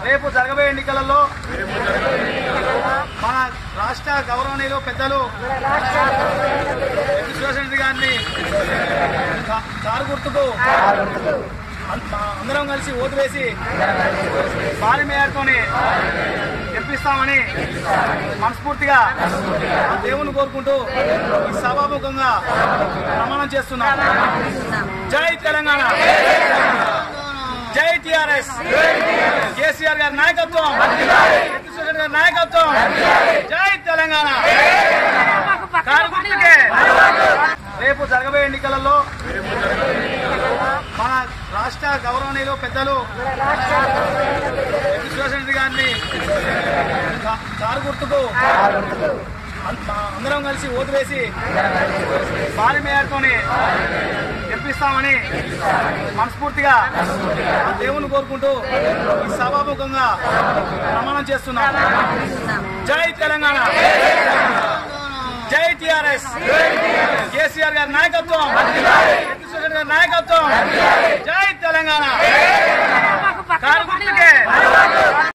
రేపు జరగబోయే ఎన్నికలలో మన రాష్ట్ర గౌరవనీయులు పెద్దలు విశ్వేశ్వర గారిని కా- కారు గుర్తుకు అం- అందరం కలిసి ఓటు వేసి భారీ మేయర్తోని గెలిపిస్తామని మనస్ఫూర్తిగా ఆ దేవుని కోరుకుంటూ ఈ సభాముఖంగా ప్రమాణం చేస్తున్నాం జై తెలంగాణ జై టిఆర్ఎస్ కేసీఆర్ గారి నాయకత్వం విశ్వేశ్వర గారి నాయకత్వం జై తెలంగాణ కారు గుర్తుకే రేపు జరగబోయే ఎన్నికలలో మన రాష్ట్ర గౌరవనీయులు పెద్దలు విశ్వేశ్వర గారిని కా- కారు గుర్తుకు అం- అందరం కలిసి ఓటు వేసి భారీ మేయర్తోని గెలిపిస్తామని మనస్ఫూర్తిగా ఆ దేవుని కోరుకుంటూ ఈ సభాముఖంగా ప్రమాణం చేస్తున్నాం జై తెలంగాణ జై టిఆర్ఎస్ కేసీఆర్ గారి నాయకత్వం విశ్వేశ్వర గారి నాయకత్వం